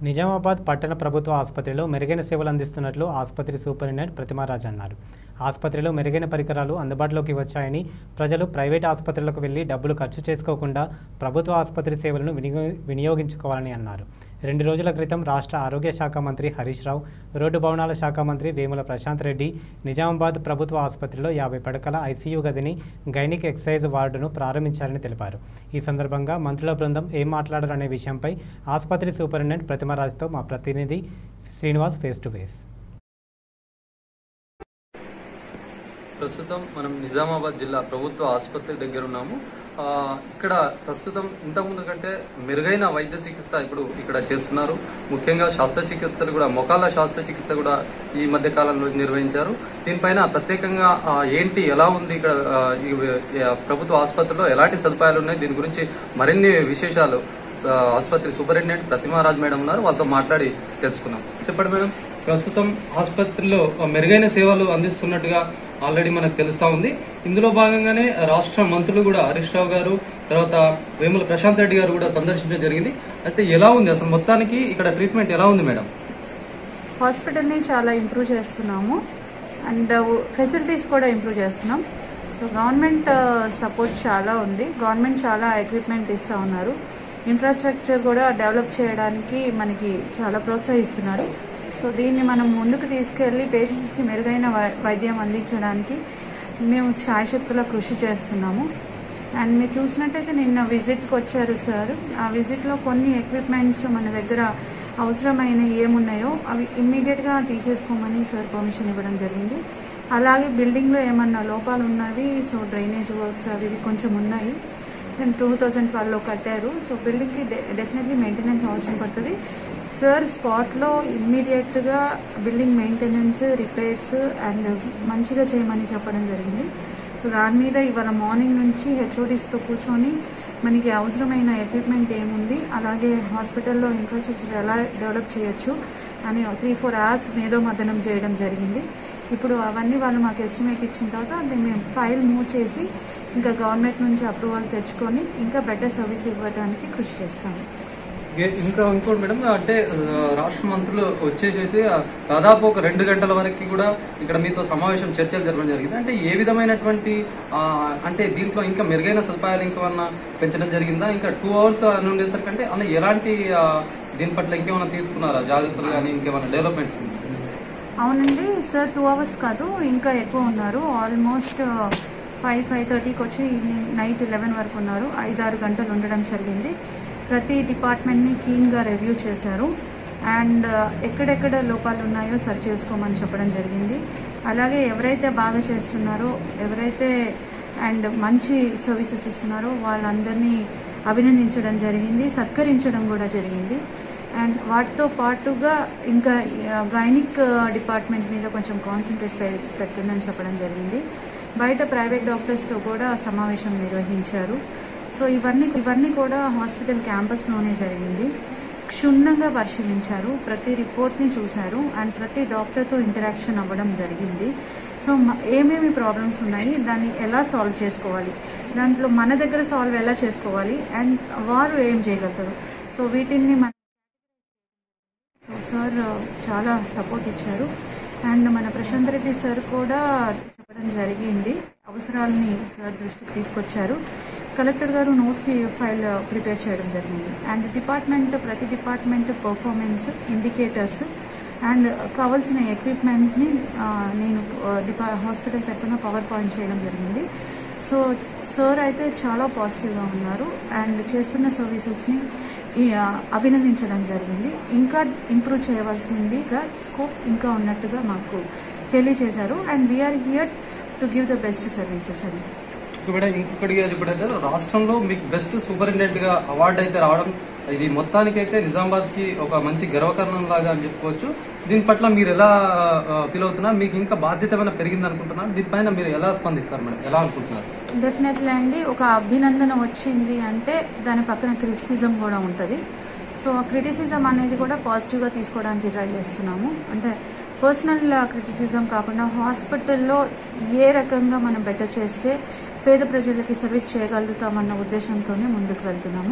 నిజామాబాద్ పట్టణ ప్రభుత్వ ఆసుపత్రిలో మెరుగైన సేవలు అందిస్తున్నట్లు ఆసుపత్రి సూపరింటెండెంట్ ప్రతిమారాజ్ అన్నారు ఆసుపత్రిలో మెరుగైన పరికరాలు అందుబాటులోకి వచ్చాయని ప్రజలు ప్రైవేట్ ఆసుపత్రులకు వెళ్లి డబ్బులు ఖర్చు చేసుకోకుండా ప్రభుత్వ ఆసుపత్రి సేవలను వినియో వినియోగించుకోవాలని అన్నారు రెండు రోజుల క్రితం రాష్ట్ర ఆరోగ్య శాఖ మంత్రి హరీష్ రావు రోడ్డు భవనాల శాఖ మంత్రి వేముల ప్రశాంత్ రెడ్డి నిజామాబాద్ ప్రభుత్వ ఆసుపత్రిలో యాభై పడకల ఐసీయూ గదిని గైనిక్ ఎక్సైజ్ వార్డును ప్రారంభించారని తెలిపారు ఈ సందర్భంగా మంత్రుల బృందం ఏం మాట్లాడారనే విషయంపై ఆసుపత్రి సూపరింటెండెంట్ ప్రతిమరాజ్తో మా ప్రతినిధి శ్రీనివాస్ ఫేస్ టు ఫేస్ ప్రస్తుతం మనం నిజామాబాద్ జిల్లా ప్రభుత్వ ఆసుపత్రి దగ్గర ఉన్నాము ఆ, ఇక్కడ ప్రస్తుతం ఇంతకుముందు కంటే మెరుగైన వైద్య చికిత్స ఇప్పుడు ఇక్కడ చేస్తున్నారు ముఖ్యంగా శస్త్రచికిత్సలు కూడా మొకాల శస్త్రచికిత్స కూడా ఈ మధ్య కాలంలో నిర్వహించారు దీనిపైన ప్రత్యేకంగా ఆ, ఏంటి ఎలా ఉంది ఇక్కడ ఆ, ఈ ఈ ప్రభుత్వ ఆసుపత్రిలో ఎలాంటి సదుపాయాలు ఉన్నాయి దీని గురించి మరిన్ని విశేషాలు ఆ, ఆసుపత్రి సూపరింటెండెంట్ ప్రతిమారాజ్ మేడం ఉన్నారు వాళ్ళతో మాట్లాడి తెలుసుకుందాం చెప్పండి మేడం ప్రస్తుతం ఆసుపత్రిలో మెరుగైన సేవలు అందిస్తున్నట్టుగా ఆల్రెడీ మనకు తెలుస్తా ఉంది ఇందులో భాగంగానే రాష్ట్ర మంత్రులు కూడా హరీష్ రావు గారు తర్వాత వేముల ప్రశాంత్ రెడ్డి గారు కూడా సందర్శించడం జరిగింది అయితే ఎలా ఉంది అసలు మొత్తానికి ఇక్కడ ట్రీట్మెంట్ ఎలా ఉంది మేడం హాస్పిటల్ని చాలా ఇంప్రూవ్ చేస్తున్నాము అండ్ ఫెసిలిటీస్ కూడా ఇంప్రూవ్ చేస్తున్నాం సో గవర్నమెంట్ సపోర్ట్ చాలా ఉంది గవర్నమెంట్ చాలా ఎక్విప్మెంట్ ఇస్తూ ఉన్నారు ఇన్ఫ్రాస్ట్రక్చర్ కూడా డెవలప్ చేయడానికి మనకి చాలా ప్రోత్సహిస్తున్నారు సో దీన్ని మనం ముందుకు తీసుకెళ్లి పేషెంట్స్కి మెరుగైన వై- వైద్యం అందించడానికి మేము శాయశక్తుల కృషి చేస్తున్నాము అండ్ మీరు చూసినట్టయితే నిన్న విజిట్కి వచ్చారు సార్ ఆ విజిట్లో కొన్ని ఎక్విప్మెంట్స్ మన దగ్గర అవసరమైన ఏమున్నాయో అవి ఇమ్మీడియట్గా తీసేసుకోమని సార్ పర్మిషన్ ఇవ్వడం జరిగింది అలాగే బిల్డింగ్లో ఏమన్నా లోపాలు ఉన్నవి సో డ్రైనేజ్ వర్క్స్ అవి ఇవి కొంచెం ఉన్నాయి టూ థౌజండ్ ట్వెల్వ్లో కట్టారు సో బిల్డింగ్కి డెఫినెట్లీ మెయింటెనెన్స్ అవసరం పడుతుంది సార్ స్పాట్లో ఇమ్మీడియట్గా బిల్డింగ్ మెయింటెనెన్స్ రిపేర్స్ అండ్ మంచిగా చేయమని చెప్పడం జరిగింది సో దాని మీద ఇవాళ మార్నింగ్ నుంచి హెచ్ఓడీస్తో కూర్చొని మనకి అవసరమైన ఎక్విప్మెంట్ ఏముంది అలాగే హాస్పిటల్లో ఇన్ఫ్రాస్ట్రక్చర్ ఎలా డెవలప్ చేయొచ్చు అని త్రీ ఫోర్ అవర్స్ మేధో మదనం చేయడం జరిగింది ఇప్పుడు అవన్నీ వాళ్ళు మాకు ఎస్టిమేట్ ఇచ్చిన తర్వాత అది మేము ఫైల్ మూవ్ చేసి ఇంకా గవర్నమెంట్ నుంచి అప్రూవల్ తెచ్చుకొని ఇంకా బెటర్ సర్వీస్ ఇవ్వడానికి కృషి చేస్తాము ఇక- ఇంకా ఇంకోటి మేడం అంటే ఆ, రాష్ట్ర మంత్రులు వచ్చేసేసి ఆ, దాదాపు ఒక రెండు గంటల వరకు కూడా ఇక్కడ మీతో సమావేశం చర్చలు జరగడం జరిగింది అంటే ఏ విధమైనటువంటి ఆ, అంటే దీంట్లో ఇంకా మెరుగైన సదుపాయాలు ఇంకేమన్నా పెంచడం జరిగిందా ఇంకా టూ అవర్స్ అని ఉండేసరికి అంటే అన్న ఎలాంటి ఆ, దీని పట్ల ఇంకేమైనా తీసుకున్నారా జాగ్రత్తలు కానీ ఇంకేమైనా డెవలప్మెంట్స్ అవునండి సార్ టూ అవర్స్ కాదు ఇంకా ఎక్కువ ఉన్నారు ఆల్మోస్ట్ ఫైవ్ ఫైవ్ థర్టీకి వచ్చి ఈవినింగ్ నైట్ లెవెన్ వరకు ఉన్నారు ఐదారు గంటలు ఉండడం జరిగింది ప్రతి డిపార్ట్మెంట్ని క్లీన్గా రివ్యూ చేశారు అండ్ ఎక్కడెక్కడ లోపాలు ఉన్నాయో సరి చేసుకోమని చెప్పడం జరిగింది అలాగే ఎవరైతే బాగా చేస్తున్నారో ఎవరైతే అండ్ మంచి సర్వీసెస్ ఇస్తున్నారో వాళ్ళందరినీ అభినందించడం జరిగింది సత్కరించడం కూడా జరిగింది అండ్ వాటితో పాటుగా ఇంకా గైనిక్ డిపార్ట్మెంట్ మీద కొంచెం కాన్సన్ట్రేట్ పెట్టండి చెప్పడం జరిగింది బయట ప్రైవేట్ డాక్టర్స్తో కూడా సమావేశం నిర్వహించారు సో ఇవన్నీ ఇవన్నీ కూడా హాస్పిటల్ క్యాంపస్లోనే జరిగింది క్షుణ్ణంగా పరిశీలించారు ప్రతి రిపోర్ట్ని చూశారు అండ్ ప్రతి డాక్టర్తో ఇంటరాక్షన్ అవ్వడం జరిగింది సో మ- ఏమేమి ప్రాబ్లమ్స్ ఉన్నాయి దాన్ని ఎలా సాల్వ్ చేసుకోవాలి దాంట్లో మన దగ్గర సాల్వ్ ఎలా చేసుకోవాలి అండ్ వారు ఏం చేయగలుగుతారు సో వీటిని మన సో సార్ చాలా సపోర్ట్ ఇచ్చారు అండ్ మన ప్రశాంత్ రెడ్డి సార్ కూడా చెప్పడం జరిగింది అవసరాలని సార్ దృష్టికి తీసుకొచ్చారు కలెక్టర్ గారు నోట్ ఫీ ఫైల్ ప్రిపేర్ చేయడం జరిగింది అండ్ డిపార్ట్మెంట్ ప్రతి డిపార్ట్మెంట్ పర్ఫార్మెన్స్ ఇండికేటర్స్ అండ్ కావాల్సిన ఎక్విప్మెంట్ని ఆ, నేను ఆ, డిపా హాస్పిటల్ తరఫున పవర్ పాయింట్ చేయడం జరిగింది సో సార్ అయితే చాలా పాజిటివ్గా ఉన్నారు అండ్ చేస్తున్న సర్వీసెస్ని ఈ, ఆ, అభినందించడం జరిగింది ఇంకా ఇంప్రూవ్ చేయవలసిందిగా స్కోప్ ఇంకా ఉన్నట్టుగా మాకు తెలియజేశారు and we are here to give the best services అని ఇక్కడ ఇంకొకటి ఇప్పుడైతే రాష్ట్రంలో మీకు బెస్ట్ సూపరింటెండెంట్ గా అవార్డు అయితే రావడం ఇది మొత్తానికైతే నిజామాబాద్ కి ఒక మంచి గర్వకారణం లాగా అని చెప్పుకోవచ్చు దీని పట్ల మీరు ఎలా ఫీల్ అవుతున్నారు మీకు ఇంకా బాధ్యత ఏమైనా పెరిగింది అనుకుంటున్నారు దీనిపైన మీరు ఎలా స్పందిస్తారు మేడం ఎలా అనుకుంటున్నారు డెఫినెట్లీ అండి ఒక అభినందన వచ్చింది అంటే దాని పక్కన క్రిటిసిజం కూడా ఉంటుంది సో ఆ క్రిటిసిజం అనేది కూడా పాజిటివ్గా తీసుకోవడానికి ట్రై చేస్తున్నాము అంటే పర్సనల్ క్రిటిసిజం కాకుండా హాస్పిటల్లో ఏ రకంగా మనం బెటర్ చేస్తే పేద ప్రజలకి సర్వీస్ చేయగలుగుతామన్న ఉద్దేశంతోనే ముందుకు వెళ్తున్నాము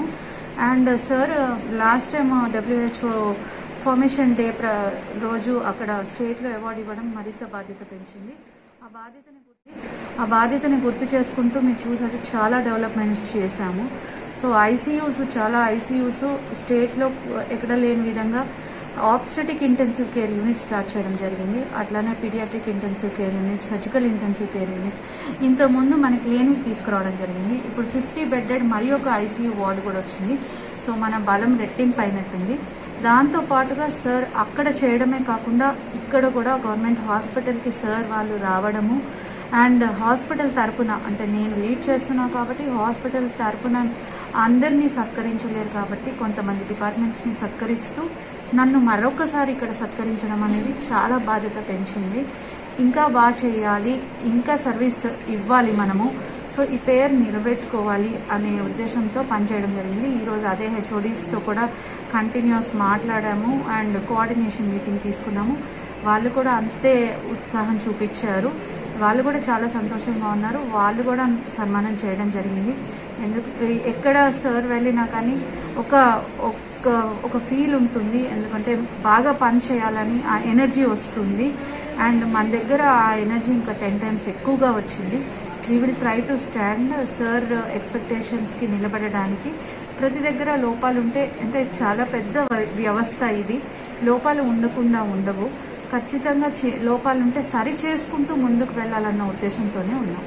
and sir last time WHO formation day ప్ర రోజు అక్కడ స్టేట్లో అవార్డు ఇవ్వడం మరింత బాధ్యత పెంచింది ఆ బాధ్యతని గుర్తు ఆ బాధ్యతని గుర్తు చేసుకుంటూ మీరు చూసారు చాలా డెవలప్మెంట్స్ చేశాము సో ఐసీయూస్ చాలా ఐసీయూస్ స్టేట్లో ఎక్కడ లేని విధంగా obstetric intensive care unit start చేయడం జరిగింది అట్లానే paediatric intensive care unit surgical intensive care unit ఇంతకుముందు మనకి లేనివి తీసుకురావడం జరిగింది ఇప్పుడు ఫిఫ్టీ బెడ్డెడ్ మరి ఒక ఐసీయూ వార్డు కూడా వచ్చింది సో మన బలం రెట్టింపు అయినట్టుంది దాంతో పాటుగా సార్ అక్కడ చేయడమే కాకుండా ఇక్కడ కూడా గవర్నమెంట్ హాస్పిటల్కి సార్ వాళ్ళు రావడము అండ్ హాస్పిటల్ తరపున అంటే నేను లీడ్ చేస్తున్నా కాబట్టి హాస్పిటల్ తరపున అందరినీ సత్కరించలేరు కాబట్టి కొంతమంది డిపార్ట్మెంట్స్ని సత్కరిస్తూ నన్ను మరొకసారి ఇక్కడ సత్కరించడం అనేది చాలా బాధ్యత పెంచింది ఇంకా బాగా చేయాలి ఇంకా సర్వీస్ ఇవ్వాలి మనము సో ఈ పేరు నిలబెట్టుకోవాలి అనే ఉద్దేశంతో పనిచేయడం జరిగింది ఈరోజు అదే హెచ్ఓడీస్తో కూడా కంటిన్యూస్ మాట్లాడాము అండ్ కోఆర్డినేషన్ మీటింగ్ తీసుకున్నాము వాళ్ళు కూడా అంతే ఉత్సాహం చూపించారు వాళ్ళు కూడా చాలా సంతోషంగా ఉన్నారు వాళ్ళు కూడా సన్మానం చేయడం జరిగింది ఎందుకు ఎక్కడ సార్ వెళ్ళినా కానీ ఒక ఒక ఒక ఫీల్ ఉంటుంది ఎందుకంటే బాగా పని చేయాలని ఆ ఎనర్జీ వస్తుంది అండ్ మన దగ్గర ఆ ఎనర్జీ ఇంకా టెన్ టైమ్స్ ఎక్కువగా వచ్చింది we will try to stand sir ఎక్స్పెక్టేషన్స్కి నిలబడడానికి ప్రతి దగ్గర లోపాలు ఉంటే అంటే చాలా పెద్ద వ్యవస్థ ఇది లోపాలు ఉండకుండా ఉండవు ఖచ్చితంగా చే- లోపాలు ఉంటే సరి చేసుకుంటూ ముందుకు వెళ్ళాలన్న ఉద్దేశంతోనే ఉన్నాం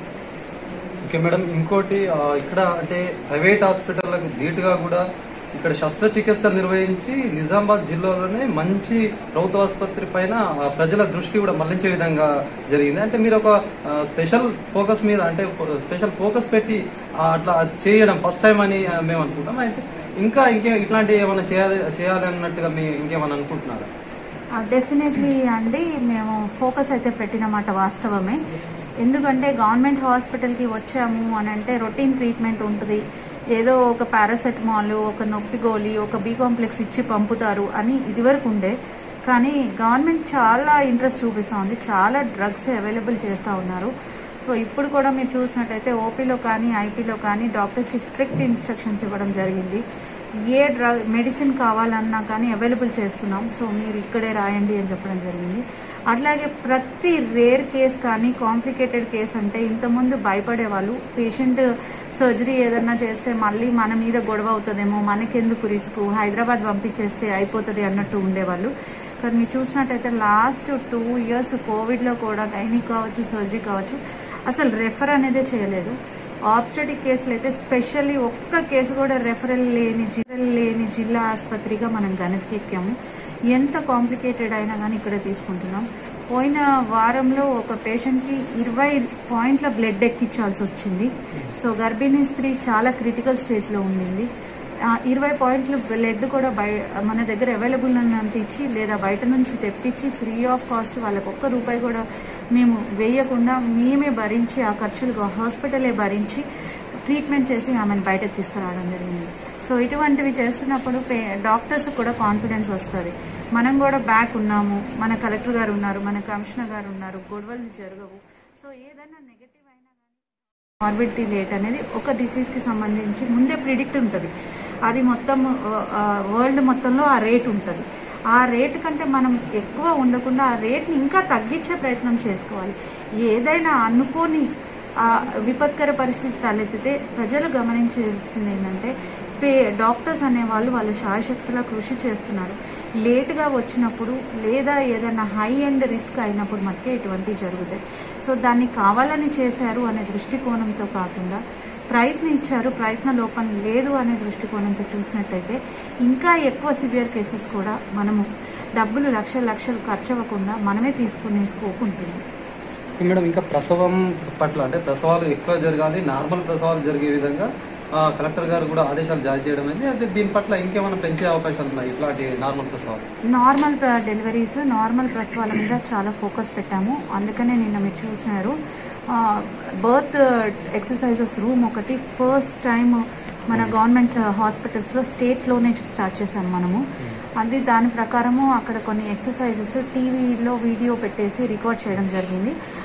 ఓకే మేడం ఇంకోటి ఆ, ఇక్కడ అంటే ప్రైవేట్ హాస్పిటల్లకు ధీటుగా కూడా ఇక్కడ శస్త్రచికిత్స నిర్వహించి నిజామాబాద్ జిల్లాలోనే మంచి ప్రభుత్వ ఆసుపత్రి పైన ఆ, ప్రజల దృష్టి కూడా మళ్లించే విధంగా జరిగింది అంటే మీరు ఒక ఆ, స్పెషల్ ఫోకస్ మీద అంటే స్పెషల్ ఫోకస్ పెట్టి ఆ, అట్లా చేయడం ఫస్ట్ టైం అని ఆ, మేము అనుకుంటాం అయితే ఇంకా ఇంకే ఇట్లాంటి ఏమైనా చేయాలి చేయాలి అన్నట్టుగా మీ ఇంకేమైనా అనుకుంటున్నారా డెఫినెట్లీ అండి మేము ఫోకస్ అయితే పెట్టినమాట వాస్తవమే ఎందుకంటే గవర్నమెంట్ హాస్పిటల్కి వచ్చాము అని అంటే రొటీన్ ట్రీట్మెంట్ ఉంటుంది ఏదో ఒక పారాసెటమాల్ ఒక నొప్పి గోళీ ఒక బీ కాంప్లెక్స్ ఇచ్చి పంపుతారు అని ఇదివరకు ఉండే కానీ గవర్నమెంట్ చాలా ఇంట్రెస్ట్ చూపిస్తూ ఉంది చాలా డ్రగ్స్ అవైలబుల్ చేస్తూ ఉన్నారు సో ఇప్పుడు కూడా మీరు చూసినట్టయితే ఓపీలో కానీ ఐపీలో కానీ డాక్టర్స్కి స్ట్రిక్ట్ ఇన్స్ట్రక్షన్స్ ఇవ్వడం జరిగింది ఏ డ్రగ్ మెడిసిన్ కావాలన్నా కానీ అవైలబుల్ చేస్తున్నాం సో మీరు ఇక్కడే రాయండి అని చెప్పడం జరిగింది అట్లాగే ప్రతి రేర్ కేస్ కానీ కాంప్లికేటెడ్ కేస్ అంటే ఇంతకుముందు భయపడేవాళ్ళు పేషెంట్ సర్జరీ ఏదన్నా చేస్తే మళ్ళీ మన మీద గొడవ అవుతుందేమో మనకెందుకు రిస్క్ హైదరాబాద్ పంపించేస్తే అయిపోతుంది అన్నట్టు ఉండేవాళ్ళు కానీ మీరు చూసినట్టయితే లాస్ట్ టూ ఇయర్స్ కోవిడ్లో కూడా గైనిక్ కావచ్చు సర్జరీ కావచ్చు అసలు రెఫర్ అనేదే చేయలేదు ఆబ్స్టటిక్ కేసులు అయితే స్పెషల్లీ ఒక్క కేసు కూడా రెఫరల్ లేని జిల్లా లేని జిల్లా ఆసుపత్రిగా మనం గణతికెక్కాము ఎంత కాంప్లికేటెడ్ అయినా కానీ ఇక్కడ తీసుకుంటున్నాం పోయిన వారంలో ఒక పేషెంట్కి ఇరవై పాయింట్ల బ్లడ్ ఎక్కించాల్సి వచ్చింది సో గర్భిణీ స్త్రీ చాలా క్రిటికల్ స్టేజ్లో ఉండింది ఆ, ఇరవై పాయింట్లు బ్లడ్ కూడా బయ మన దగ్గర అవైలబుల్ ఉన్నంత ఇచ్చి లేదా బయట నుంచి తెప్పించి ఫ్రీ ఆఫ్ కాస్ట్ వాళ్ళకి ఒక్క రూపాయి కూడా మేము వేయకుండా మేమే భరించి ఆ ఖర్చులు హాస్పిటలే భరించి ట్రీట్మెంట్ చేసి ఆమెను బయటకు తీసుకురావడం జరిగింది సో ఇటువంటివి చేస్తున్నప్పుడు పే డాక్టర్స్ కూడా కాన్ఫిడెన్స్ వస్తుంది మనం కూడా బ్యాక్ ఉన్నాము మన కలెక్టర్ గారు ఉన్నారు మన కమిషనర్ గారు ఉన్నారు గొడవలు జరగవు సో ఏదైనా నెగటివ్ అయినా మార్బిడిటీ రేట్ అనేది ఒక డిసీజ్కి సంబంధించి ముందే ప్రిడిక్ట్ ఉంటుంది అది మొత్తం వరల్డ్ మొత్తంలో ఆ రేట్ ఉంటుంది ఆ రేటు కంటే మనం ఎక్కువ ఉండకుండా ఆ రేట్ని ఇంకా తగ్గించే ప్రయత్నం చేసుకోవాలి ఏదైనా అనుకోని ఆ విపత్కర పరిస్థితి తలెత్తితే ప్రజలు గమనించాల్సింది ఏంటంటే పే డాక్టర్స్ అనేవాళ్ళు వాళ్ళ శాయశక్తుల కృషి చేస్తున్నారు లేటుగా వచ్చినప్పుడు లేదా ఏదైనా హై ఎండ్ రిస్క్ అయినప్పుడు మటుకే ఇటువంటివి జరుగుతాయి సో దాన్ని కావాలని చేశారు అనే దృష్టికోణంతో కాకుండా ప్రయత్నించారు ప్రయత్న లోపం లేదు అనే దృష్టికోణంతో చూసినట్టయితే ఇంకా ఎక్కువ సివియర్ కేసెస్ కూడా మనము డబ్బులు లక్షల లక్షలు ఖర్చు అవ్వకుండా మనమే తీసుకునే స్కోప్ ఉంటుంది మేడం ఇంకా ప్రసవం పట్ల అంటే ప్రసవాలు ఎక్కువ జరగాలి నార్మల్ ప్రసవాలు జరిగే విధంగా ఆ, కలెక్టర్ గారు కూడా ఆదేశాలు జారీ చేయడం అయింది అయితే దీని పట్ల ఇంకేమైనా పెంచే అవకాశాలు ఉన్నాయి ఇట్లాంటి నార్మల్ ప్రసవాలు నార్మల్ ప్ర- డెలివరీస్ నార్మల్ ప్రసవాల మీద చాలా ఫోకస్ పెట్టాము అందుకనే నిన్న మీరు చూసినారు ఆ, బర్త్ ఎక్సర్సైజెస్ రూమ్ ఒకటి ఫస్ట్ టైం మన గవర్నమెంట్ హాస్పిటల్స్లో స్టేట్లోనే స్టార్ట్ చేశాము మనము అది దాని ప్రకారము అక్కడ కొన్ని ఎక్సర్సైజెస్ టీవీలో వీడియో పెట్టేసి రికార్డ్ చేయడం జరిగింది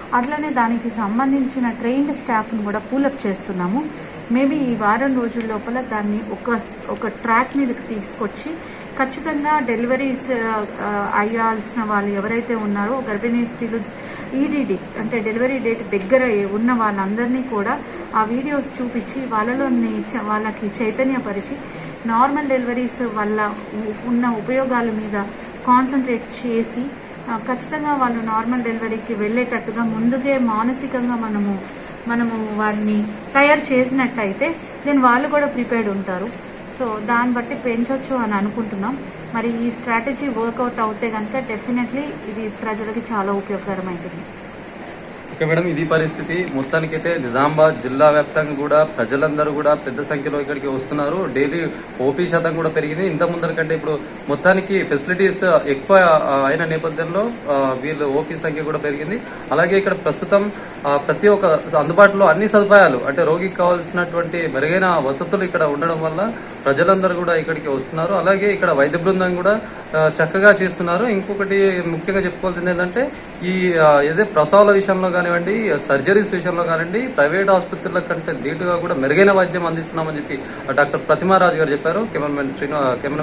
అట్లనే దానికి సంబంధించిన ట్రైన్డ్ స్టాఫ్ను కూడా పూలప్ చేస్తున్నాము మేబీ ఈ వారం రోజుల లోపల దాన్ని ఒక ఒక ట్రాక్ మీదకి తీసుకొచ్చి ఖచ్చితంగా డెలివరీస్ ఆ, అయ్యాల్సిన వాళ్ళు ఎవరైతే ఉన్నారో గర్భిణీ స్త్రీలు ఈడీడీ అంటే డెలివరీ డేట్ దగ్గర ఉన్న వాళ్ళందరినీ కూడా ఆ వీడియోస్ చూపించి వాళ్ళలో ని- వాళ్ళకి చైతన్యపరిచి నార్మల్ డెలివరీస్ వల్ల ఉ- ఉన్న ఉపయోగాల మీద కాన్సన్ట్రేట్ చేసి ఆ, ఖచ్చితంగా వాళ్ళు నార్మల్ డెలివరీకి వెళ్ళేటట్టుగా ముందుగే మానసికంగా మనము మనము వారిని తయారు చేసినట్టయితే దెన్ వాళ్ళు కూడా ప్రిపేర్డ్ ఉంటారు సో దాన్ని బట్టి పెంచవచ్చు అని అనుకుంటున్నాం మరి ఈ స్ట్రాటజీ వర్కౌట్ అవుతే కనుక డెఫినెట్లీ ఇది ప్రజలకి చాలా ఉపయోగకరమైంటుంది ఓకే మేడం ఇది పరిస్థితి మొత్తానికైతే నిజామాబాద్ జిల్లా వ్యాప్తంగా కూడా ప్రజలందరూ కూడా పెద్ద సంఖ్యలో ఇక్కడికి వస్తున్నారు డైలీ ఓపీ శాతం కూడా పెరిగింది ఇంత ముందర కంటే ఇప్పుడు మొత్తానికి ఫెసిలిటీస్ ఎక్కువ ఆ, అయిన నేపథ్యంలో ఆ, వీళ్ళు ఓపీ సంఖ్య కూడా పెరిగింది అలాగే ఇక్కడ ప్రస్తుతం ఆ, ప్రతి ఒక్క అందుబాటులో అన్ని సదుపాయాలు అంటే రోగికి కావాల్సినటువంటి మెరుగైన వసతులు ఇక్కడ ఉండడం వల్ల ప్రజలందరూ కూడా ఇక్కడికి వస్తున్నారు అలాగే ఇక్కడ వైద్య బృందం కూడా ఆ, చక్కగా చేస్తున్నారు ఇంకొకటి ముఖ్యంగా చెప్పుకోవాల్సింది ఏంటంటే ఈ ఆ, ఏదే ప్రసవాల విషయంలో కానివ్వండి సర్జరీస్ విషయంలో కానివ్వండి ప్రైవేట్ ఆసుపత్రుల కంటే ధీటుగా కూడా మెరుగైన వైద్యం అందిస్తున్నామని చెప్పి డాక్టర్ ప్రతిమారాజు గారు చెప్పారు కెమెరామెన్ శ్రీను కెమెరా